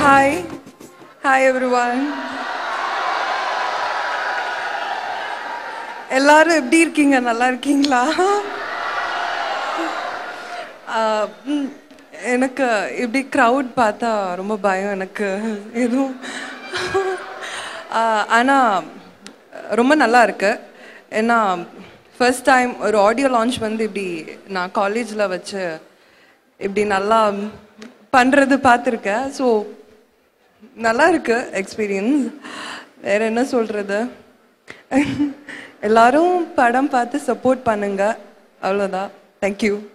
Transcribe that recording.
hi hi everyone எல்லாரும் எப்படி இருக்கீங்க நல்லா இருக்கீங்களா ஆஹ், ம், எனக்கு இப்படி க்ரௌட் பார்த்தா ரொம்ப பயம் எனக்கு எதுவும் ஆஹ், ஆனா ரொம்ப நல்லா இருக்கு ஏன்னா ஃபர்ஸ்ட் டைம் ஒரு ஆடியோ லான்ச் வந்து இப்படி நான் காலேஜில் வச்சு இப்படி நல்லா பண்ணுறது பார்த்துருக்கேன் ஸோ நல்லா இருக்கு எக்ஸ்பீரியன்ஸ் வேற என்ன சொல்றது எல்லாரும் படம் பார்த்து சப்போர்ட் பண்ணுங்க அவ்வளோதான் தேங்க்யூ